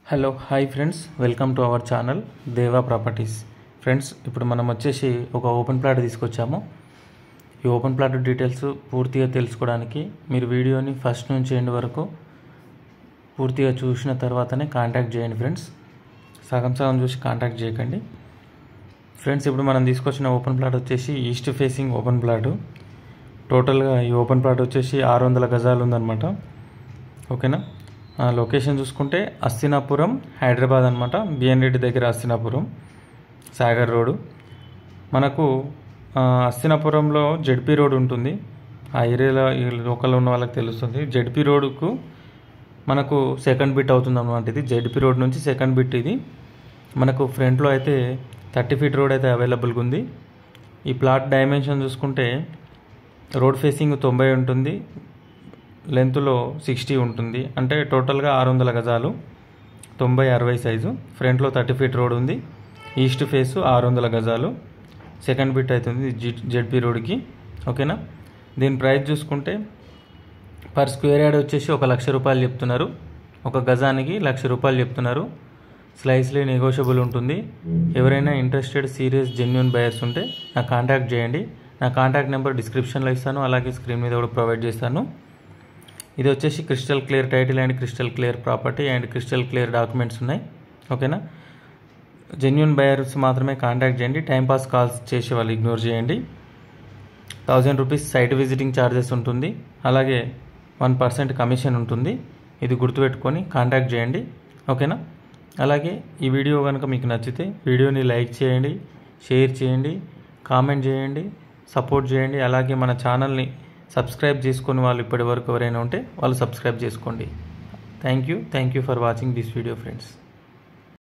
hello hi friends welcome to our channel Deva properties friends ఇప్పుడు మనం వచ్చేసి ఒక ఓపెన్ ప్లాట్ తీసుకొచ్చాము ఈ ఓపెన్ ప్లాట్ డీటెయిల్స్ పూర్తిగా తెలుసుకోవడానికి మీరు వీడియోని ఫస్ట్ నుంచి ఎండ్ వరకు పూర్తిగా చూసిన తర్వాతనే కాంటాక్ట్ చేయండి ఫ్రెండ్స్ సగం సగం చూసి కాంటాక్ట్ చేయకండి ఫ్రెండ్స్ ఇప్పుడు మనం తీసుకొచ్చిన ఓపెన్ ప్లాట్ వచ్చేసి ఈస్ట్ ఫేసింగ్ ఓపెన్ ప్లాట్ టోటల్గా ఈ ఓపెన్ ప్లాట్ వచ్చేసి ఆరు వందల గజాలు ఉందన్నమాట ఓకేనా ఆ, లొకేషన్ చూసుకుంటే అస్తినాపురం హైదరాబాద్ అనమాట బిఎన్ రెడ్డి దగ్గర అస్తినాపురం సాగర్ రోడ్ మనకు ఆ, అస్తినాపురంలో జెడ్పీ రోడ్ ఉంటుంది ఆ ఏరియాలో ఈ లోకల్లో ఉన్న వాళ్ళకి తెలుస్తుంది జెడ్పీ రోడ్కు మనకు సెకండ్ బిట్ అవుతుంది అనమాట ఇది జెడ్పీ రోడ్ నుంచి సెకండ్ బిట్ ఇది మనకు ఫ్రంట్లో అయితే థర్టీ ఫీట్ రోడ్ అయితే అవైలబుల్గా ఉంది ఈ ప్లాట్ డైమెన్షన్ చూసుకుంటే రోడ్ ఫేసింగ్ తొంభై ఉంటుంది లెంత్లో సిక్స్టీ ఉంటుంది అంటే టోటల్గా ఆరు వందల గజాలు తొంభై అరవై సైజు ఫ్రంట్లో థర్టీ ఫీట్ రోడ్ ఉంది ఈస్ట్ ఫేస్ ఆరు వందల గజాలు సెకండ్ బిట్ అవుతుంది జి జెడ్పీ రోడ్కి ఓకేనా దీని ప్రైస్ చూసుకుంటే పర్ స్క్వేర్ యార్డ్ వచ్చేసి ఒక లక్ష రూపాయలు చెప్తున్నారు ఒక గజానికి లక్ష రూపాయలు చెప్తున్నారు స్లైస్లీ నెగోషియబుల్ ఉంటుంది ఎవరైనా ఇంట్రెస్టెడ్ సీరియస్ జెన్యున్ బయర్స్ ఉంటే నాకు కాంటాక్ట్ చేయండి నా కాంటాక్ట్ నెంబర్ డిస్క్రిప్షన్లో ఇస్తాను అలాగే స్క్రీన్ మీద కూడా ప్రొవైడ్ చేస్తాను ఇది వచ్చేసి crystal clear title and crystal clear property and crystal clear documents ఉన్నాయి ఓకేనా జెన్యున్ బయర్స్ మాత్రమే కాంటాక్ట్ చేయండి టైంపాస్ కాల్స్ చేసే వాళ్ళు ఇగ్నోర్ చేయండి thousand rupees site visiting charges ఉంటుంది అలాగే వన్ పర్సెంట్ కమిషన్ ఉంటుంది ఇది గుర్తుపెట్టుకొని కాంటాక్ట్ చేయండి ఓకేనా అలాగే ఈ వీడియో కనుక మీకు నచ్చితే వీడియోని లైక్ చేయండి షేర్ చేయండి కామెంట్ చేయండి సపోర్ట్ చేయండి అలాగే మన ఛానల్ని సబ్స్క్రైబ్ చేసుకుని వాళ్ళు ఇప్పటి వరకు ఎవరైనా ఉంటే వాళ్ళు సబ్స్క్రైబ్ చేసుకోండి thank you thank you for watching this video friends